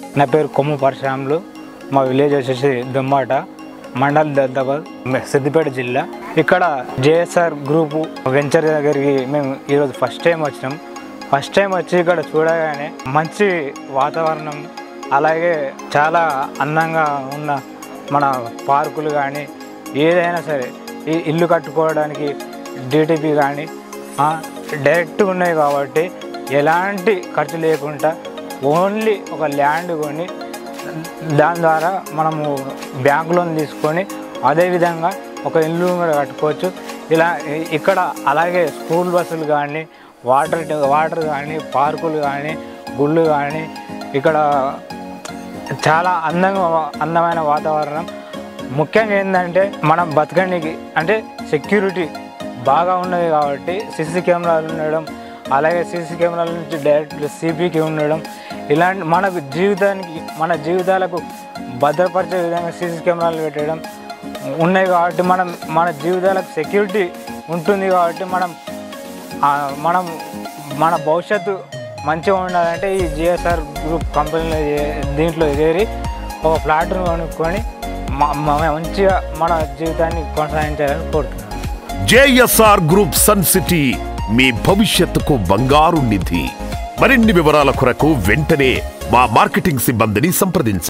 నా పేరు కొమ్ము పరశురాములు మా విలేజ్ వచ్చేసి దుమ్మాట మండల్ దద్దాబాద్ మె- సిద్దిపేట జిల్లా ఇక్కడ జేఎస్ఆర్ గ్రూప్ వెంచర్ దగ్గరికి మేము ఈరోజు ఫస్ట్ టైం వచ్చినాం ఫస్ట్ టైం వచ్చి ఇక్కడ చూడగానే మంచి వాతావరణం అలాగే చాలా అందంగా ఉన్న మన పార్కులు కానీ ఏదైనా సరే ఈ ఇల్లు కట్టుకోవడానికి డిటిపి కానీ డైరెక్ట్ ఉన్నాయి కాబట్టి ఎలాంటి ఖర్చు లేకుండా ఓన్లీ ఒక ల్యాండ్ కొని దాని ద్వారా మనము బ్యాంక్ లోన్ తీసుకొని అదేవిధంగా ఒక ఇల్లు కూడా కట్టుకోవచ్చు ఇలా ఇ- ఇక్కడ అలాగే స్కూల్ బస్సులు కానీ వాటర్ వాటర్ కానీ పార్కులు కానీ గుళ్ళు కానీ ఇక్కడ చాలా అందంగా అందమైన వాతావరణం ముఖ్యంగా ఏంటంటే మనం బతకడానికి అంటే సెక్యూరిటీ బాగా ఉన్నది కాబట్టి సీసీ కెమెరాలు ఉండడం అలాగే సీసీ కెమెరాల నుంచి డైరెక్ట్ సిపికి ఉండడం ఇలాంటి మన జీవితానికి మన జీవితాలకు భద్రపరిచే విధంగా సీసీ కెమెరాలు పెట్టడం ఉన్నాయి కాబట్టి మనం మన జీవితాలకు సెక్యూరిటీ ఉంటుంది కాబట్టి మనం ఆ, మనం మన భవిష్యత్తు మంచిగా ఉండాలంటే ఈ జిఎస్ఆర్ గ్రూప్ కంపెనీలో ఏ- దీంట్లో చేరి ఒక ప్లాట్ను కొనుక్కొని మ- మ- మంచిగా మన జీవితాన్ని కొనసాగించాలని కోరుతున్నాను జేఎస్ఆర్ గ్రూప్ సన్ సిటీ మీ భవిష్యత్తుకు బంగారు నిధి మరిన్ని వివరాల కొరకు వెంటనే మా మార్కెటింగ్ సిబ్బందిని సంప్రదించండి